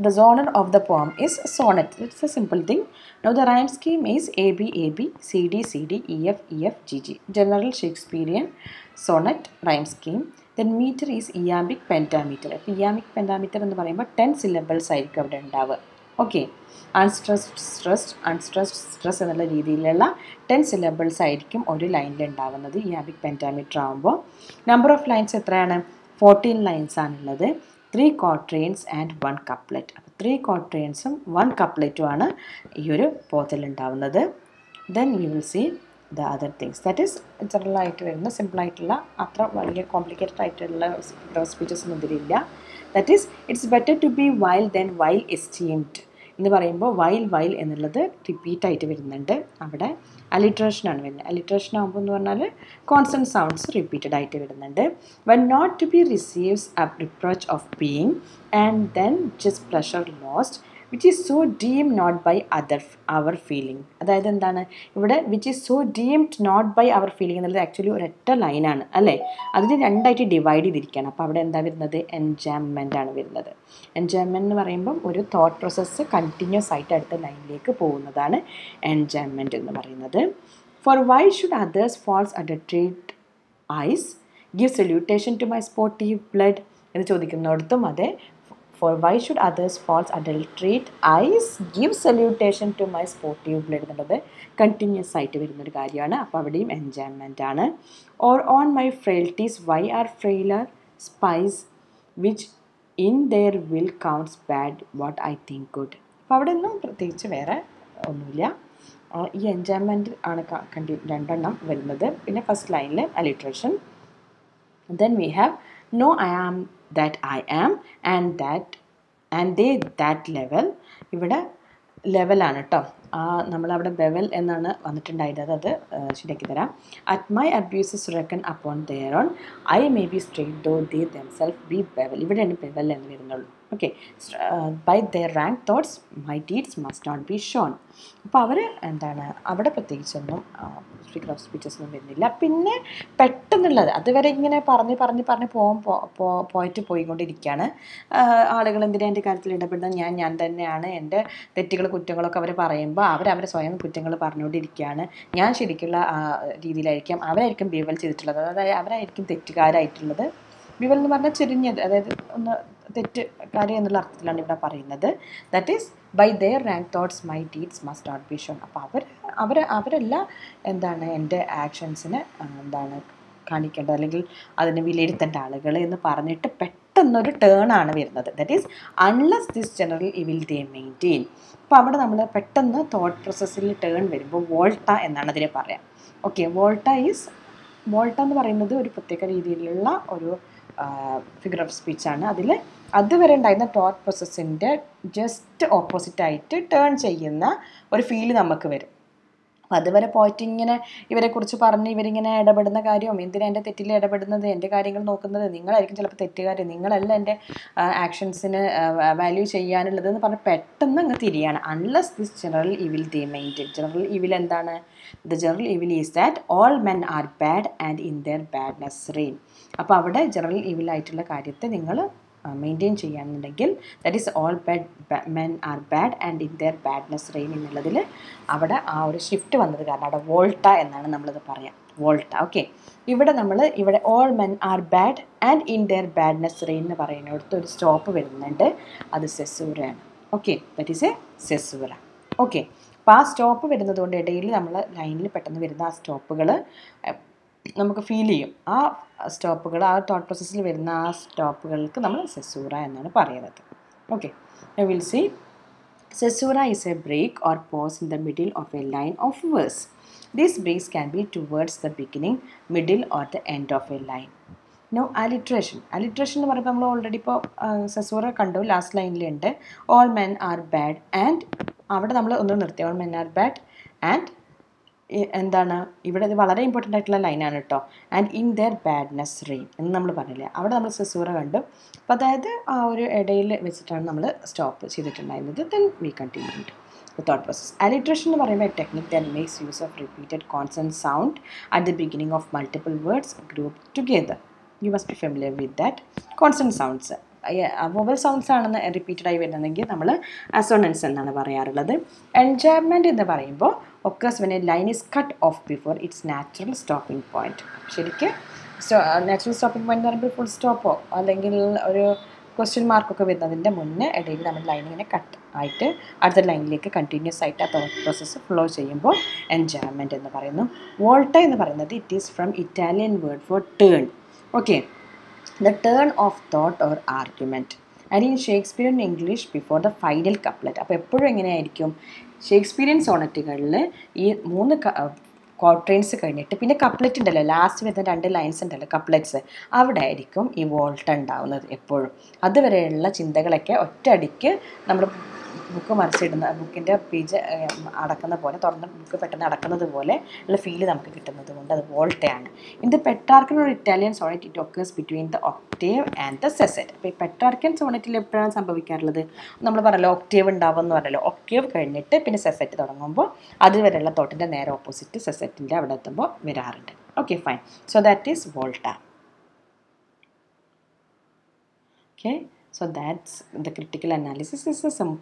The genre of the poem is sonnet. It's a simple thing. Now the rhyme scheme is A B A B C D C D E F E F G G. General Shakespearean sonnet rhyme scheme. Then meter is iambic pentameter. അപ്പോൾ iambic pentameter എന്ന് പറയുമ്പോൾ ten syllables ആയിരിക്കും അവിടെ ഉണ്ടാവുക okay unstressed stressed unstressed stress എന്നുള്ള രീതിയിലുള്ള ten syllables ആയിരിക്കും ഒരു ലൈനിൽ ഉണ്ടാവുന്നത് ഇയാബിക് പെൻറ്റാമീറ്റർ ആകുമ്പോൾ നമ്പർ ഓഫ് ലൈൻസ് എത്രയാണ് ഫോർട്ടീൻ ലൈൻസ് ആണുള്ളത് three quatrains and one couplet അപ്പോൾ ത്രീ ക്വാർട്രെയിൻസും വൺ കപ്ലെറ്റും ആണ് ഈ ഒരു പോത്തിൽ ഉണ്ടാവുന്നത് then we will see the other things that is ജനറലായിട്ട് വരുന്ന സിമ്പിളായിട്ടുള്ള അത്ര വലിയ കോംപ്ലിക്കേറ്റഡ് ആയിട്ടുള്ള സ്പീച്ചസ് ഒന്നും ഇതിലില്ല that is it's better to be vile than vile esteemed എന്ന് പറയുമ്പോൾ വൈൽ വൈൽ എന്നുള്ളത് റിപ്പീറ്റ് ആയിട്ട് വരുന്നുണ്ട് അവിടെ അലിട്രേഷനാണ് വരുന്നത് അലിട്രേഷൻ ആകുമ്പോൾ എന്ന് പറഞ്ഞാൽ കോൺസെൻറ്റ് സൗണ്ട്സ് റിപ്പീറ്റഡ് ആയിട്ട് വരുന്നുണ്ട് when not to be receives a reproach of being and then just pleasure lost which is so deem not by other our feeling അതായത് എന്താണ് ഇവിടെ which is so deemed not by our feeling എന്നുള്ളത് actually ഒരൊറ്റ ലൈനാണ് അല്ലേ അതിന് രണ്ടായിട്ട് divide ചെയ്തിരിക്കുകയാണ് അപ്പോൾ അവിടെ എന്താ വരുന്നത് എൻജായ്മെൻ്റ് ആണ് വരുന്നത് എൻജോയ്മെൻ്റ് എന്ന് പറയുമ്പം ഒരു തോട്ട് പ്രോസസ്സ് കണ്ടിന്യൂസ് ആയിട്ട് അടുത്ത ലൈനിലേക്ക് പോകുന്നതാണ് എൻജോയ്മെൻറ്റ് എന്ന് പറയുന്നത് for why should others' false adulterate eyes give salutation to my sportive blood എന്ന് ചോദിക്കുന്നിടത്തും അതെ for why should others' false adulterate eyes give salutation to my sportive blood എന്നുള്ളത് കണ്ടിന്യൂസ് ആയിട്ട് വരുന്നൊരു കാര്യമാണ് അപ്പോൾ അവിടെയും എൻജോയ്മെൻ്റ് ആണ് or on my frailties why are frailer spies which in their will counts bad what I think good അപ്പോൾ അവിടെ ഒന്നും പ്രത്യേകിച്ച് വേറെ ഒന്നുമില്ല ഈ എൻജോയ്മെൻറ്റ് ആണ് കണ്ടി രണ്ടെണ്ണം വരുന്നത് പിന്നെ ഫസ്റ്റ് ലൈനിൽ alliteration then we have no i am that i am and that and they that level ഇവിടെ ലെവലാണ് കേട്ടോ ആ നമ്മളവിടെ ബെവൽ എന്നാണ് വന്നിട്ടുണ്ടായിരുന്നത് അത് ശരിയാക്കി തരാം at my abuses reckon upon their own I may be straight though they themselves be bevel ഇവിടെയാണ് ബെവൽ എന്ന് വരുന്നുള്ളൂ okay by their rank thoughts my deeds must not be shown അപ്പോൾ അവർ എന്താണ് അവിടെ പ്രത്യേകിച്ചൊന്നും സ്പീക്കർ ഓഫ് സ്പീച്ചസ് ഒന്നും വരുന്നില്ല പിന്നെ പെട്ടെന്നുള്ളത് അതുവരെ ഇങ്ങനെ പറഞ്ഞ് പറഞ്ഞ് പറഞ്ഞ് പോകാൻ പോയിട്ട് പോയിക്കൊണ്ടിരിക്കുകയാണ് ആളുകൾ എന്തിനാ എൻ്റെ കാര്യത്തിൽ ഇടപെടുന്നത് ഞാൻ ഞാൻ തന്നെയാണ് എൻ്റെ തെറ്റുകൾ കുറ്റങ്ങളൊക്കെ അവർ പറയുമ്പോൾ അവരവരെ സ്വയം കുറ്റങ്ങൾ പറഞ്ഞുകൊണ്ടിരിക്കുകയാണ് ഞാൻ ശരിക്കുള്ള രീതിയിലായിരിക്കാം അവരായിരിക്കും ബിവൽ ചെയ്തിട്ടുള്ളത് അതായത് അവരായിരിക്കും തെറ്റുകാരായിട്ടുള്ളത് ബിവൽ എന്ന് പറഞ്ഞാൽ ചെരിഞ്ഞത് അതായത് ഒന്ന് തെറ്റ് കാര്യം എന്നുള്ള അർത്ഥത്തിലാണ് ഇവിടെ പറയുന്നത് that is by their rank thoughts my deeds must not be shown അപ്പോൾ അവർ അവർ അവരല്ല എന്താണ് എൻ്റെ ആക്ഷൻസിന് എന്താണ് കാണിക്കേണ്ടത് അല്ലെങ്കിൽ അതിനെ വിലയിരുത്തേണ്ട ആളുകൾ എന്ന് പറഞ്ഞിട്ട് പെട്ടെന്നൊരു ടേൺ ആണ് വരുന്നത് that is unless this general evil they maintain അപ്പോൾ അവിടെ നമ്മൾ പെട്ടെന്ന് തോട്ട് പ്രോസസ്സിൽ ടേൺ വരുമ്പോൾ വോൾട്ട എന്നാണ് അതിനെ പറയാം ഓക്കെ വോൾട്ട ഈസ് വോൾട്ട എന്ന് പറയുന്നത് ഒരു പ്രത്യേക രീതിയിലുള്ള ഒരു ഫിഗർ ഓഫ് സ്പീച്ചാണ് അതിൽ അതുവരെ ഉണ്ടായിരുന്ന തോട്ട് പ്രോസസ്സിൻ്റെ ജസ്റ്റ് ഓപ്പോസിറ്റായിട്ട് ടേൺ ചെയ്യുന്ന ഒരു ഫീല് നമുക്ക് വരും അപ്പോൾ അതുവരെ പോയിട്ട് ഇങ്ങനെ ഇവരെക്കുറിച്ച് പറഞ്ഞ് ഇവരിങ്ങനെ ഇടപെടുന്ന കാര്യവും എന്തിനാ എൻ്റെ തെറ്റിൽ ഇടപെടുന്നത് എൻ്റെ കാര്യങ്ങൾ നോക്കുന്നത് നിങ്ങളായിരിക്കും ചിലപ്പോൾ തെറ്റുകാർ നിങ്ങളല്ല എൻ്റെ ആക്ഷൻസിന് വാല്യൂ ചെയ്യാനുള്ളത് എന്ന് പറഞ്ഞ് പെട്ടെന്ന് അങ്ങ് തിരിയാണ് unless this general evil they maintain general evil എന്താണ് the general evil is that all men are bad and in their badness reign അപ്പോൾ അവിടെ ജനറൽ ഇവിലായിട്ടുള്ള കാര്യത്തെ നിങ്ങൾ മെയിൻറ്റെയിൻ ചെയ്യുകയാണെന്നുണ്ടെങ്കിൽ that is all bad men are bad and in their badness reign എന്നുള്ളതിൽ അവിടെ ആ ഒരു ഷിഫ്റ്റ് വന്നത് കാരണം അവിടെ വോൾട്ട എന്നാണ് നമ്മളത് പറയാം വോൾട്ട ഓക്കെ ഇവിടെ നമ്മൾ ഇവിടെ all men are bad and in their badness reign എന്ന് പറയുന്നിടത്ത് ഒരു സ്റ്റോപ്പ് വരുന്നുണ്ട് അത് സെസൂരയാണ് okay that is a caesura okay അപ്പോൾ ആ സ്റ്റോപ്പ് വരുന്നത് കൊണ്ട് ഇടയിൽ നമ്മൾ ലൈനിൽ പെട്ടെന്ന് വരുന്ന ആ സ്റ്റോപ്പുകൾ നമുക്ക് ഫീൽ ചെയ്യും ആ സ്റ്റോപ്പുകൾ ആ തോട്ട് പ്രോസസ്സിൽ വരുന്ന ആ സ്റ്റോപ്പുകൾക്ക് നമ്മൾ സെസൂറ എന്നാണ് പറയുന്നത് okay will see caesura is a break or pause in the middle of a line of verse these breaks can be towards the beginning middle or the end of a line no alliteration alliteration എന്ന് പറയുമ്പോൾ നമ്മൾ already ഇപ്പോൾ caesura കണ്ടു last ലൈനിലുണ്ട് all men are bad and അവിടെ നമ്മൾ ഒന്ന് നിർത്തി all men are bad and എന്താണ് ഇവിടെ ഇത് വളരെ ഇമ്പോർട്ടൻ്റ് ആയിട്ടുള്ള ലൈനാണ് കേട്ടോ and in their badness reign എന്ന് നമ്മൾ പറഞ്ഞില്ലേ അവിടെ നമ്മൾ സെസൂറ കണ്ടു അപ്പോൾ അതായത് ആ ഒരു ഇടയിൽ വെച്ചിട്ടാണ് നമ്മൾ സ്റ്റോപ്പ് ചെയ്തിട്ടുണ്ടായിരുന്നത് then we continued the thought process. Alliteration എന്ന് പറയുമ്പോൾ a technique that makes use of repeated consonant sound at the beginning of multiple words grouped together. You must be familiar with that. Consonant sounds. Vowel sounds ആണെന്ന് repeated ആയി വരുന്നതെങ്കിൽ നമ്മൾ assonance എന്നാണ് പറയാറുള്ളത് enjambment എന്ന് പറയുമ്പോൾ occurs when a line is cut off before its natural stopping point ശരിക്ക് natural stopping point എന്ന് പറയുമ്പോൾ ഫുൾ സ്റ്റോപ്പോ അല്ലെങ്കിൽ ഒരു ക്വസ്റ്റ്യൻ മാർക്കൊക്കെ വരുന്നതിൻ്റെ മുന്നേ ഇടയിൽ നമ്മൾ ലൈൻ ഇങ്ങനെ കട്ട് ആയിട്ട് അടുത്ത ലൈനിലേക്ക് കണ്ടിന്യൂസ് ആയിട്ട് ആ തോട്ട് പ്രോസസ്സ് ഫ്ലോ ചെയ്യുമ്പോൾ എൻജോയ്മെൻറ്റ് എന്ന് പറയുന്നു വോൾട്ട എന്ന് പറയുന്നത് it is from Italian word for turn okay the turn of thought or argument and in Shakespeare in English before the final couplet അപ്പോൾ എപ്പോഴും എങ്ങനെയായിരിക്കും ഷേക്സ്പിയൻ സോണറ്റുകളിൽ ഈ മൂന്ന് ക്വാർട്രെയിൻസ് കഴിഞ്ഞിട്ട് പിന്നെ കപ്ലറ്റ് ഉണ്ടല്ലോ ലാസ്റ്റ് വരുന്ന രണ്ട് ലൈൻസ് ഉണ്ടല്ലോ കപ്ലറ്റ്സ് അവിടെ ആയിരിക്കും ഈ വോൾട്ട ഉണ്ടാവുന്നത് എപ്പോഴും അതുവരെയുള്ള ചിന്തകളൊക്കെ ഒറ്റയടിക്ക് നമ്മൾ ബുക്ക് മറിച്ചിടുന്ന ബുക്കിൻ്റെ പേജ് അടക്കുന്ന പോലെ തുറന്ന ബുക്ക് പെട്ടെന്ന് അടക്കുന്നത് പോലെ ഉള്ള ഫീല് നമുക്ക് കിട്ടുന്നത് കൊണ്ട് അത് വോൾട്ടയാണ് ഇത് പെട്രാർക്കൻ ഒരു Italian sonnet it occurs between the octave and the sestet അപ്പോൾ ഈ പെട്രാർക്കൻ സോണറ്റിൽ എപ്പോഴാണ് സംഭവിക്കാറുള്ളത് നമ്മൾ പറഞ്ഞല്ലോ ഒക്ടേവ് ഉണ്ടാവും എന്ന് പറഞ്ഞല്ലോ ഒക്ടേവ് കഴിഞ്ഞിട്ട് പിന്നെ സെസറ്റ് തുടങ്ങുമ്പോൾ അതുവരെയുള്ള തോട്ടിൻ്റെ നേരെ ഓപ്പോസിറ്റ് സെസറ്റിൻ്റെ അവിടെ എത്തുമ്പോൾ വരാറുണ്ട് okay fine so that is volta okay so that's the critical analysis is a